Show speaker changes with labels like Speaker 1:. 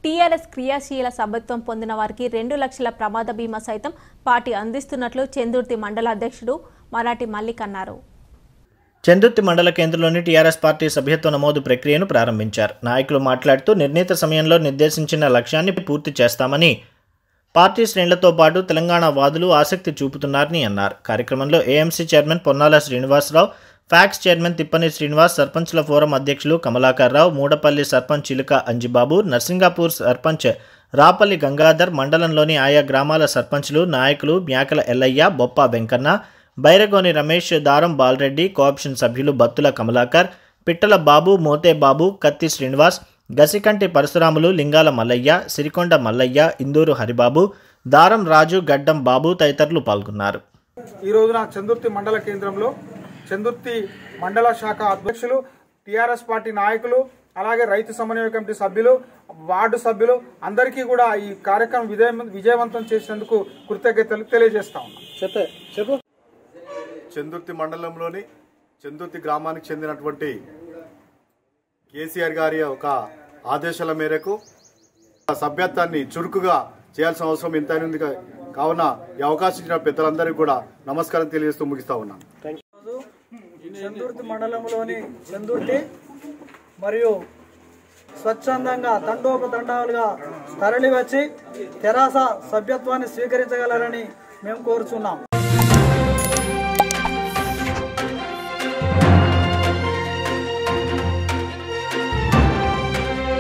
Speaker 1: TRS క్రియాశీల సభ్యత్వం పొందిన వారికి రెండు లక్షల ప్రమాద బీమా సైతం పార్టీ అందిస్తున్నట్లు చందుర్తి మండల అధ్యక్షుడు మరాఠీ మల్లిక్ అన్నారు
Speaker 2: చందుర్తి మండల కేంద్రంలోని టీఆర్ఎస్ పార్టీ సభ్యత్వ నమోదు ప్రక్రియను ప్రారంభించారు నాయకులు మాట్లాడుతూ నిర్ణీత సమయంలో నిర్దేశించిన లక్ష్యాన్ని పూర్తి చేస్తామని పార్టీ శ్రేణులతో పాటు తెలంగాణ వాదులు ఆసక్తి చూపుతున్నారని అన్నారు కార్యక్రమంలో AMC chairman Ponnala Srinivasarao PACS chairman Tippani Srinivas సర్పంచ్ల ఫోరం అధ్యక్షులు కమలాకర్రావు మూడపల్లి సర్పంచ్ చిలుక అంజిబాబు నర్సింగాపూర్ సర్పంచ్ రాపల్లి గంగాధర్ మండలంలోని ఆయా గ్రామాల సర్పంచ్లు నాయకులు మ్యాకల ఎల్లయ్య బొప్ప వెంకన్న బైరగోని రమేష్ దారం బాలరెడ్డి కోఆప్షన్ సభ్యులు బత్తుల కమలాకర్ పిట్టల బాబు మోతే బాబు కత్తి శ్రీనివాస్ గసికంటి పరశురాములు లింగాల మల్లయ్య సిరికొండ మల్లయ్య ఇందూరు హరిబాబు దారం రాజు గడ్డం బాబు తదితరులు పాల్గొన్నారు
Speaker 3: ఈ రోజున చందుర్తి మండల కేంద్రంలో చందుర్తి మండల శాఖ అధ్యక్షులు టిఆర్ఎస్ పార్టీ నాయకులు అలాగే రైతు సమన్వయ కమిటీ సభ్యులు వార్డు సభ్యులు అందరికీ కూడా ఈ కార్యక్రమం విజయ- విజయవంతం చేసినందుకు కృతజ్ఞతలు తెలియజేస్తా ఉన్నాం చెప్పే చెప్పు
Speaker 4: చందుర్తి మండలంలోని చందుర్తి గ్రామానికి చెందినటువంటి కేసీఆర్ గారి ఒక ఆదేశాల మేరకు ఆ సభ్యత్వాన్ని చురుకుగా చేయాల్సిన అవసరం ఎంతైనా ఉంది కా- కావున ఈ అవకాశం ఇచ్చిన పెద్దలందరికీ కూడా నమస్కారం తెలియజేస్తూ ముగిస్తా ఉన్నాను
Speaker 5: చందుర్తి మండలంలోని చందుర్తి మరియు స్వచ్ఛందంగా తండోపతండాలుగా తరలి వచ్చి తెరాస సభ్యత్వాన్ని స్వీకరించగలరని మేము కోరుచున్నాం